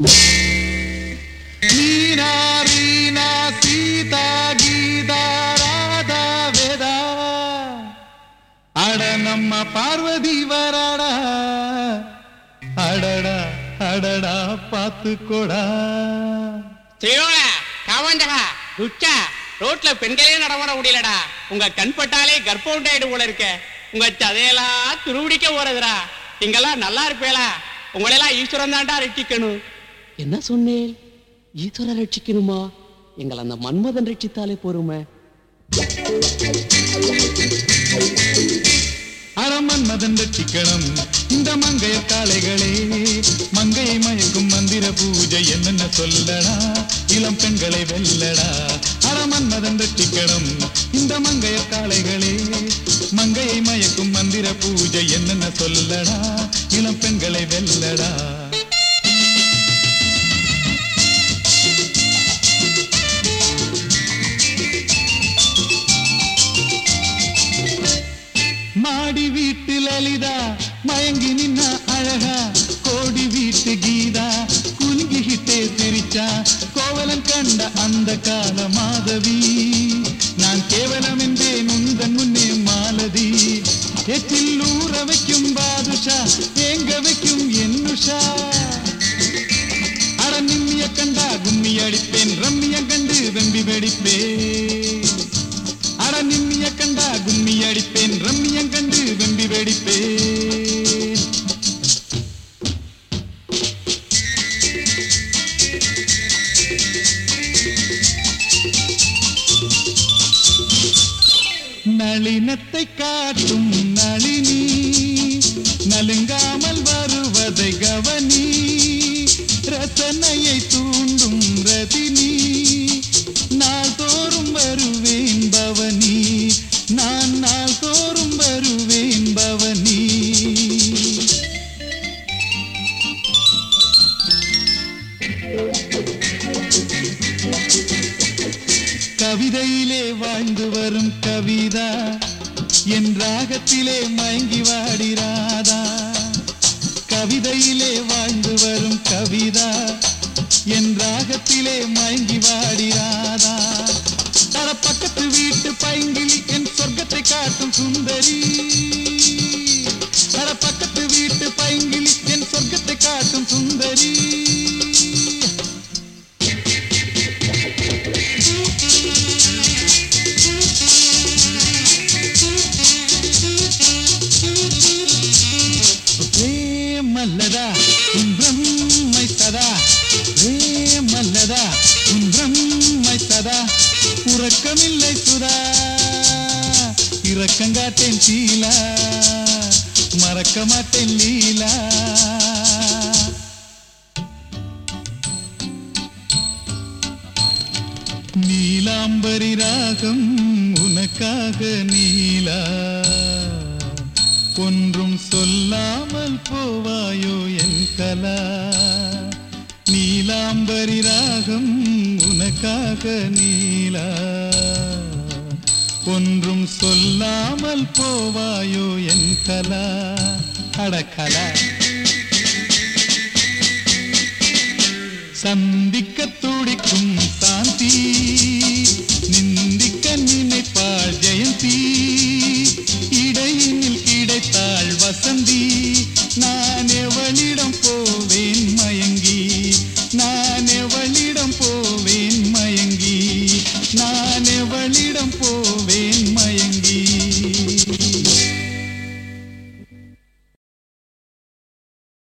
மீனா ரீனா சீதா கீதா ராதா வேதா அட நம்ம பார்வதி வராடா அடடா அடடா பார்த்துக்கோடா திரோல காவாண்டகா துச்சா ரோட்ல பெண்களே நடமாட முடியலடா உங்க கண் பட்டாலே கர்ப்பம் உண்டாயிடு போல இருக்க உங்க சதையெல்லாம் துருவிடிக்க போறதுடா நீங்கெல்லாம் நல்லா இருப்பேளா உங்களெல்லாம் ஈஸ்வரன் தான்டா ரட்சிக்கணும் என்ன சொன்னேன் ஈஸ்வரன் ரட்சிக்கணுமா எங்களை அந்த மன்மதன் ரட்சித்தாலே போருமே அறமன் மதன் ரட்சிக்கணும் இந்த மங்கைய காளைகளே மங்கையை மயக்கும் மந்திர பூஜை என்னென்ன சொல்லடா இளம் பெண்களை வெல்லடா அறமன் மதன் ரட்சிக்கணும் இந்த மங்கைய காளைகளே மங்கையை மயக்கும் மந்திர பூஜை என்னென்ன சொல்லடா இளம் பெண்களை வெல்லடா மாடி வீட்டு லலிதா மயங்கி நின்ன அழகா கோடி வீட்டு கீதா குலுங்கிக்கிட்டே சிரிச்சா கோவலன் கண்ட அந்த கால மாதவி நான் கேவலம் என்றேன் உந்தன் முன்னே மாலதி எச்சில் ஊற வைக்கும் பாதுஷா ஏங்க வைக்கும் என்னுஷா அட நிம்மிய கண்டா கும்மி அடிப்பேன் ரம்மிய கண்டு வெம்பி வெடிப்பேன் அட நிம்மிய கண்டா கும்மி அடிப்பேன் ரம்மியம் கண்டு வெம்பி வெடிப்பேன் நளினத்தை காட்டும் நளினி நலுங்காமல் வருவதை கவனி ரசனையை தூண்டும் ரதினி நாள்தோறும் வருவேன் பவனி நான் நாள்தோறும் வருவேன் பவனி கவிதையிலே வாழ்ந்து வரும் கவிதா என் ராகத்திலே மயங்கி வாடிராதா கவிதையிலே வாழ்ந்து வரும் கவிதா என் ராகத்திலே மயங்கி வாடிராதா தட பக்கத்து வீட்டு பைங்கிலி என் சொர்க்கத்தை காட்டும் சுந்தரி தட பக்கத்து வீட்டு பைங்கிலி என் சொர்க்கத்தை காட்டும் சுந்தரி மல்லதா உன் பிரம்மை சதா ரே மல்லதா உன் பிரம்மை சதா உறக்கமில்லை சுதா இரக்கங்காட்டேன் சீலா மறக்க மாட்டேன் லீலா நீலாம்பரி ராகம் உனக்காக நீலா ஒன்றும் சொல்லாமல் போவாயோ என் கலா நீலாம்பரி ராகம் உனக்காக நீலா ஒன்றும் சொல்லாமல் போவாயோ என் கலா அடக்கலா சந்திக்க துடிக்கும்